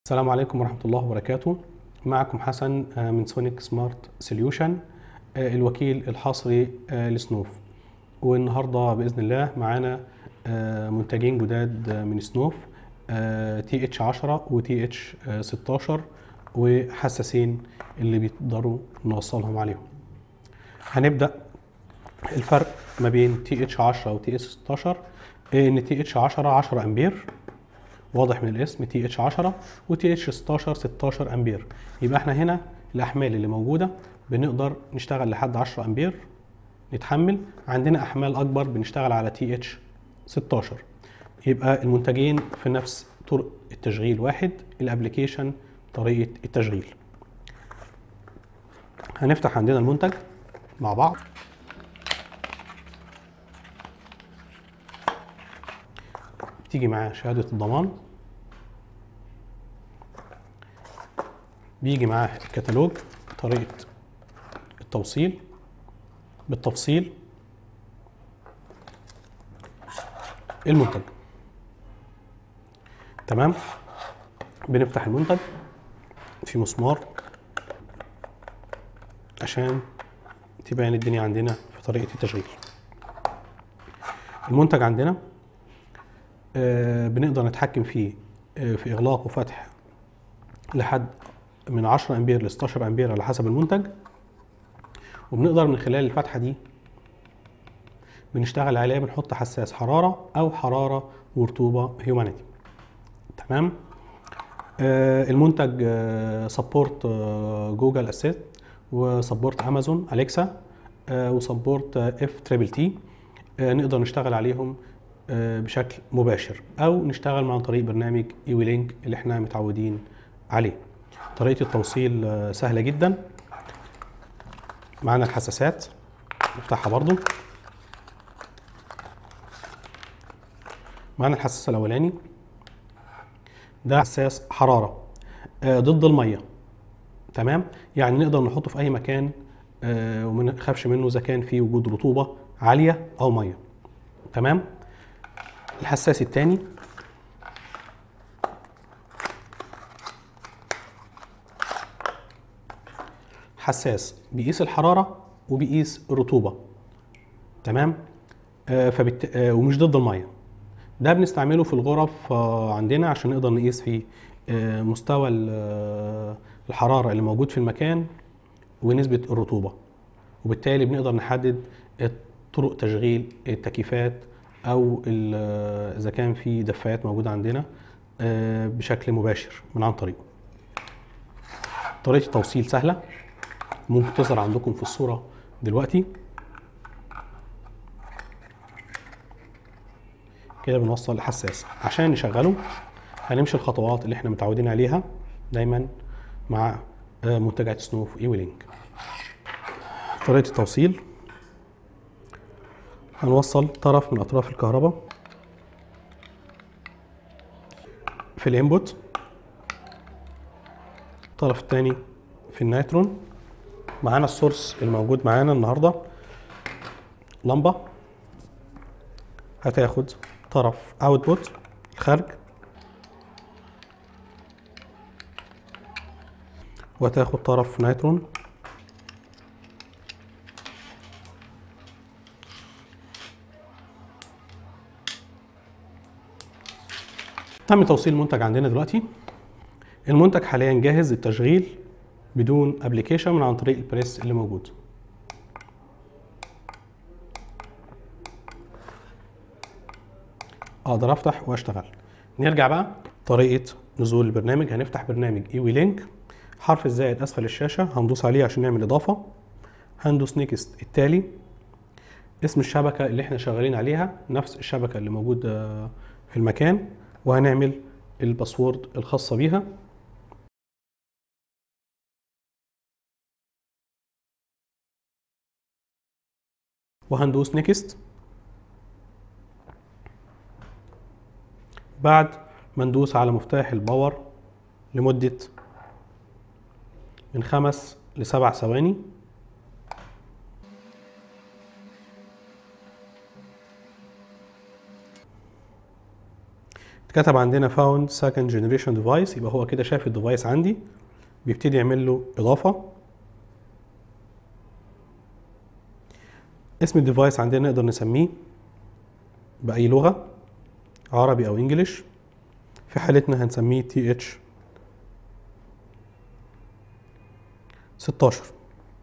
السلام عليكم ورحمة الله وبركاته معكم حسن آه، من سونيك سمارت سوليوشن الوكيل الحصري آه، لسنوف والنهاردة بإذن الله معانا آه، منتجين جداد آه، من سنوف تي اتش 10 وتي اتش 16 وحساسين اللي بيقدروا نوصلهم عليهم هنبدأ الفرق ما بين تي اتش 10 وتي اتش 16 ان تي اتش 10 10 امبير واضح من الاسم تي اتش 10 وتي اتش 16 16 امبير يبقى احنا هنا الاحمال اللي موجوده بنقدر نشتغل لحد 10 امبير نتحمل عندنا احمال اكبر بنشتغل على تي اتش 16 يبقى المنتجين في نفس طرق التشغيل واحد الابلكيشن طريقه التشغيل هنفتح عندنا المنتج مع بعض بتيجي معاه شهادة الضمان بيجي معاه الكتالوج طريقة التوصيل بالتفصيل المنتج تمام بنفتح المنتج في مسمار عشان تبان الدنيا عندنا في طريقة التشغيل المنتج عندنا آه، بنقدر نتحكم فيه آه، في اغلاق وفتح لحد من 10 امبير ل 16 امبير على حسب المنتج وبنقدر من خلال الفتحه دي بنشتغل عليها بنحط حساس حراره او حراره ورطوبه هيومانيتي تمام آه، المنتج سبورت جوجل اسيت وسبورت امازون اليكسا وسبورت اف تريبل تي نقدر نشتغل عليهم آه، بشكل مباشر او نشتغل عن طريق برنامج ايوي لينك اللي احنا متعودين عليه طريقه التوصيل آه، سهله جدا معانا الحساسات نفتحها برضو معانا الحساس الاولاني ده حساس حراره آه، ضد الميه تمام يعني نقدر نحطه في اي مكان آه، وما نخافش منه اذا كان في وجود رطوبه عاليه او ميه تمام الحساس الثاني حساس بيقيس الحرارة وبيقيس الرطوبة تمام آه فبت... آه ومش ضد المية ده بنستعمله في الغرف آه عندنا عشان نقدر نقيس فيه آه مستوى ال- آه، الحرارة اللي موجود في المكان ونسبة الرطوبة وبالتالي بنقدر نحدد طرق تشغيل التكييفات او ال- اذا كان في دفايات موجوده عندنا آه، بشكل مباشر من عن طريقه طريقه التوصيل سهله ممكن تظهر عندكم في الصوره دلوقتي كده بنوصل الحساس عشان نشغله هنمشي الخطوات اللي احنا متعودين عليها دايما مع آه، منتجات سنوف اي ويلينج طريقه التوصيل هنوصل طرف من اطراف الكهرباء في الانبوت الطرف الثاني في النيترون معانا السورس الموجود معانا النهارده لمبه هتاخد طرف اوتبوت الخارج وهتاخد طرف نيترون تم توصيل المنتج عندنا دلوقتي المنتج حاليا جاهز للتشغيل بدون ابلكيشن من عن طريق البريس اللي موجود اقدر افتح واشتغل نرجع بقى طريقه نزول البرنامج هنفتح برنامج ايوي لينك حرف الزائد اسفل الشاشه هندوس عليه عشان نعمل اضافه هندوس نيكست التالي اسم الشبكه اللي احنا شغالين عليها نفس الشبكه اللي موجوده في المكان وهنعمل الباسورد الخاصة بيها وهندوس نيكست بعد ما ندوس على مفتاح الباور لمدة من خمس لسبع ثواني كتب عندنا found second generation device يبقى هو كده شاف الديفايس عندي بيبتدي يعمل له اضافه اسم الديفايس عندنا نقدر نسميه باي لغه عربي او انجليش في حالتنا هنسميه تي اتش 16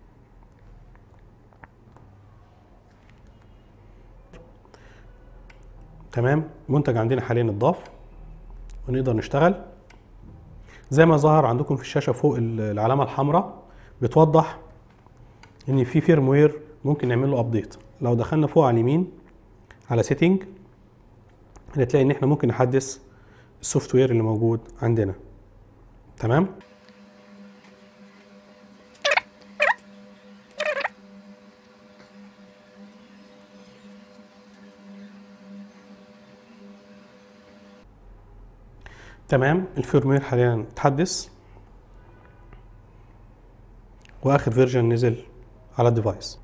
تمام منتج عندنا حاليا اتضاف ونقدر نشتغل زي ما ظهر عندكم في الشاشه فوق العلامه الحمراء بتوضح ان في فيرموير ممكن نعمل له ابديت لو دخلنا فوق على اليمين على سيتنج هتلاقي ان احنا ممكن نحدث السوفت وير اللي موجود عندنا تمام تمام الفيرموير حاليا اتحدث واخر فيرجن نزل على الديفايس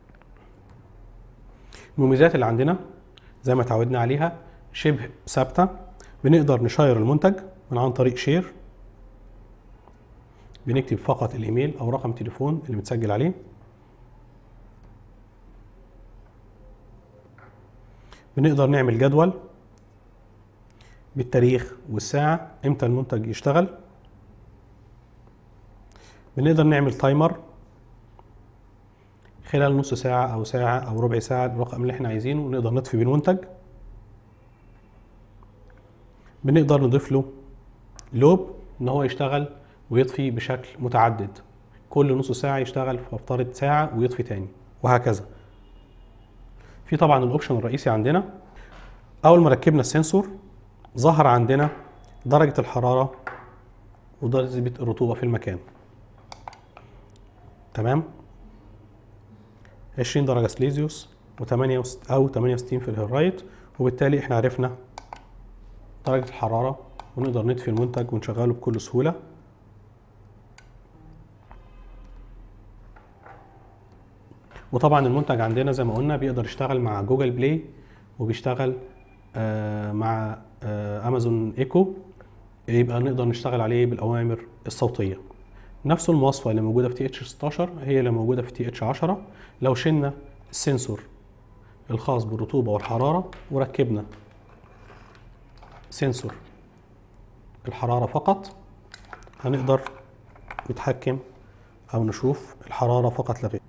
المميزات اللي عندنا زي ما اتعودنا عليها شبه ثابته بنقدر نشير المنتج من عن طريق شير بنكتب فقط الايميل او رقم تليفون اللي متسجل عليه بنقدر نعمل جدول بالتاريخ والساعة امتى المنتج يشتغل بنقدر نعمل تايمر خلال نص ساعة أو ساعة أو ربع ساعة الرقم اللي احنا عايزينه ونقدر نطفي بيه المنتج بنقدر نضيف له لوب إن هو يشتغل ويطفي بشكل متعدد كل نص ساعة يشتغل فافترض ساعة ويطفي تاني وهكذا في طبعا الأوبشن الرئيسي عندنا أول ما ركبنا السنسور ظهر عندنا درجة الحرارة ودرجة الرطوبة في المكان تمام 20 درجة سليزيوس و8 أو 68 في الهرايت وبالتالي احنا عرفنا درجة الحرارة ونقدر نطفي المنتج ونشغله بكل سهولة وطبعا المنتج عندنا زي ما قلنا بيقدر يشتغل مع جوجل بلاي وبيشتغل آه مع آه امازون ايكو يبقى نقدر نشتغل عليه بالاوامر الصوتيه نفس المواصفه اللي موجوده في تي اتش 16 هي اللي موجوده في تي اتش 10 لو شلنا السنسور الخاص بالرطوبه والحراره وركبنا سنسور الحراره فقط هنقدر نتحكم او نشوف الحراره فقط لا غير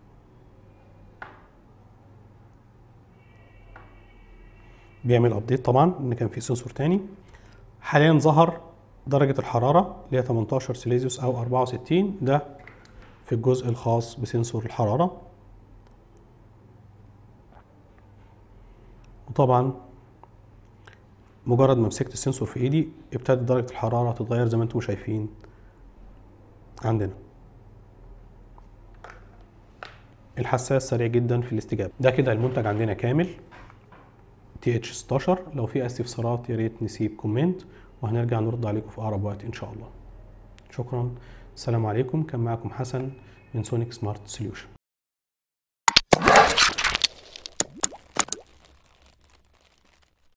بيعمل ابديت طبعا ان كان في سنسور تاني حاليا ظهر درجة الحرارة اللي هي 18 سيليزيوس او 64 ده في الجزء الخاص بسنسور الحرارة وطبعا مجرد ما مسكت السنسور في ايدي ابتدت درجة الحرارة تتغير زي ما انتم شايفين عندنا الحساس سريع جدا في الاستجابة ده كده المنتج عندنا كامل تي اتش 16 لو في استفسارات يا ريت نسيب كومنت وهنرجع نرد عليكم في اقرب وقت ان شاء الله شكرا السلام عليكم كان معكم حسن من سونيك سمارت سوليوشن